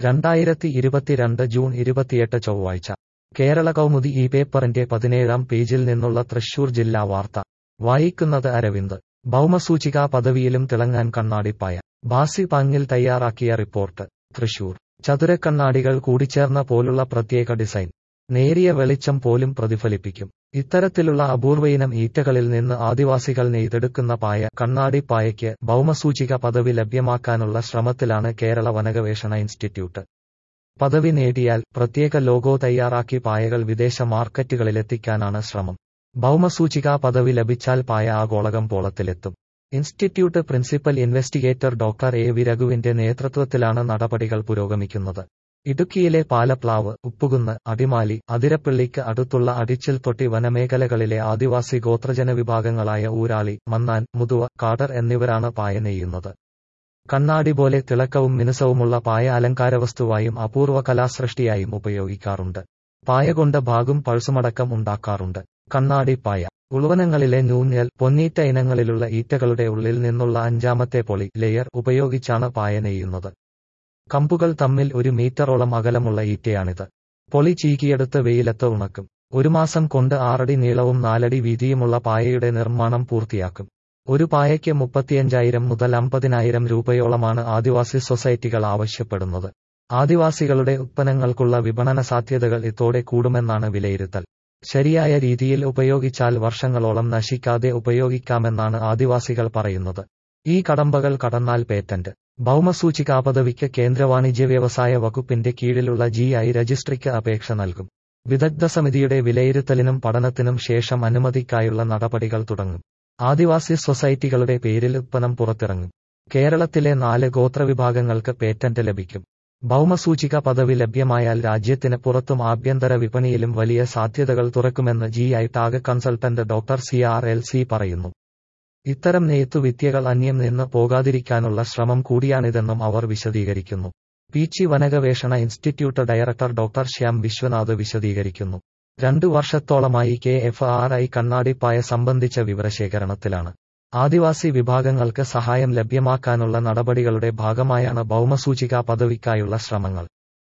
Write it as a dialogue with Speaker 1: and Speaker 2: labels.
Speaker 1: രണ്ടായിരത്തി ഇരുപത്തിരണ്ട് ജൂൺ ഇരുപത്തിയെട്ട് ചൊവ്വാഴ്ച കേരള കൗമുദി ഈ പേപ്പറിന്റെ പതിനേഴാം പേജിൽ നിന്നുള്ള തൃശൂർ ജില്ലാ വാർത്ത വായിക്കുന്നത് അരവിന്ദ് ഭൗമസൂചികാ പദവിയിലും തിളങ്ങാൻ കണ്ണാടിപ്പായ ബാസി പാങ്ങിൽ തയ്യാറാക്കിയ റിപ്പോർട്ട് തൃശൂർ ചതുരക്കണ്ണാടികൾ കൂടിച്ചേർന്ന പോലുള്ള പ്രത്യേക ഡിസൈൻ നേരിയ വെളിച്ചം പോലും പ്രതിഫലിപ്പിക്കും ഇത്തരത്തിലുള്ള അപൂർവയിനം ഈറ്റകളിൽ നിന്ന് ആദിവാസികൾ നെയ്തെടുക്കുന്ന പായ കണ്ണാടിപ്പായയ്ക്ക് ഭൗമസൂചിക പദവി ലഭ്യമാക്കാനുള്ള ശ്രമത്തിലാണ് കേരള വനഗവേഷണ ഇൻസ്റ്റിറ്റ്യൂട്ട് പദവി നേടിയാൽ പ്രത്യേക ലോഗോ തയ്യാറാക്കി പായകൾ വിദേശ മാർക്കറ്റുകളിലെത്തിക്കാനാണ് ശ്രമം ഭൗമസൂചികാ പദവി ലഭിച്ചാൽ പായ ആഗോളകം പോളത്തിലെത്തും institute principal investigator doctor A V രഘുവിന്റെ നേതൃത്വത്തിലാണ് നടപടികൾ പുരോഗമിക്കുന്നത് ഇടുക്കിയിലെ പാലപ്ലാവ് ഉപ്പുകുന്ന് അടിമാലി അതിരപ്പള്ളിക്ക് അടുത്തുള്ള അടിച്ചിൽ തൊട്ടി വനമേഖലകളിലെ ആദിവാസി ഗോത്രജന വിഭാഗങ്ങളായ ഊരാളി മന്നാൻ മുതുവ കാടർ എന്നിവരാണ് പായ നെയ്യുന്നത് കണ്ണാടി പോലെ തിളക്കവും മിനുസവുമുള്ള പായ അലങ്കാരവസ്തുവായും അപൂർവ കലാസൃഷ്ടിയായും ഉപയോഗിക്കാറുണ്ട് പായ കൊണ്ട് ഭാഗം പൾസുമടക്കം ഉണ്ടാക്കാറുണ്ട് കണ്ണാടി പായ ഉൾവനങ്ങളിലെ നൂഞ്ഞൽ പൊന്നീറ്റ ഇനങ്ങളിലുള്ള ഈറ്റകളുടെ ഉള്ളിൽ നിന്നുള്ള അഞ്ചാമത്തെ പൊളി ലെയർ ഉപയോഗിച്ചാണ് പായ നെയ്യുന്നത് കമ്പുകൾ തമ്മിൽ ഒരു മീറ്ററോളം അകലമുള്ള ഈറ്റയാണിത് പൊളി ചീകിയെടുത്ത് വെയിലത്ത് ഉണക്കും ഒരു മാസം കൊണ്ട് ആറടി നീളവും നാലടി വീതിയുമുള്ള പായയുടെ നിർമ്മാണം പൂർത്തിയാക്കും ഒരു പായയ്ക്ക് മുപ്പത്തിയഞ്ചായിരം മുതൽ അമ്പതിനായിരം രൂപയോളമാണ് ആദിവാസി സൊസൈറ്റികൾ ആവശ്യപ്പെടുന്നത് ആദിവാസികളുടെ ഉത്പന്നങ്ങൾക്കുള്ള വിപണന സാധ്യതകൾ ഇതോടെ കൂടുമെന്നാണ് വിലയിരുത്തൽ ശരിയായ രീതിയിൽ ഉപയോഗിച്ചാൽ വർഷങ്ങളോളം നശിക്കാതെ ഉപയോഗിക്കാമെന്നാണ് ആദിവാസികൾ പറയുന്നത് ഈ കടമ്പകൾ കടന്നാൽ പേറ്റന്റ് ഭൗമസൂചികാ പദവിക്ക് കേന്ദ്ര വാണിജ്യ വ്യവസായ വകുപ്പിന്റെ കീഴിലുള്ള ജി ഐ രജിസ്ട്രിക്ക് അപേക്ഷ നൽകും വിദഗ്ധ സമിതിയുടെ വിലയിരുത്തലിനും പഠനത്തിനും ശേഷം അനുമതിക്കായുള്ള നടപടികൾ തുടങ്ങും ആദിവാസി സൊസൈറ്റികളുടെ പേരിൽ ഉത്പന്നം പുറത്തിറങ്ങും കേരളത്തിലെ നാല് ഗോത്രവിഭാഗങ്ങൾക്ക് പേറ്റന്റ് ലഭിക്കും ഭൗമസൂചിക പദവി ലഭ്യമായാൽ രാജ്യത്തിന് പുറത്തും ആഭ്യന്തര വിപണിയിലും വലിയ സാധ്യതകൾ തുറക്കുമെന്ന് G I tag consultant doctor C R L C പറയുന്നു ഇത്തരം നെയ്ത്തുവിദ്യകൾ അന്യം നിന്ന് പോകാതിരിക്കാനുള്ള ശ്രമം കൂടിയാണിതെന്നും അവർ വിശദീകരിക്കുന്നു പീച്ചി വനഗവേഷണ institute director doctor Shyam Viswanath വിശദീകരിക്കുന്നു രണ്ടു വർഷത്തോളമായി കെ എഫ് ആർ ഐ കണ്ണാടിപ്പായ സംബന്ധിച്ച വിവരശേഖരണത്തിലാണ് ആദിവാസി വിഭാഗങ്ങൾക്ക് സഹായം ലഭ്യമാക്കാനുള്ള നടപടികളുടെ ഭാഗമായാണ് ഭൗമസൂചികാ പദവിക്കായുള്ള ശ്രമങ്ങൾ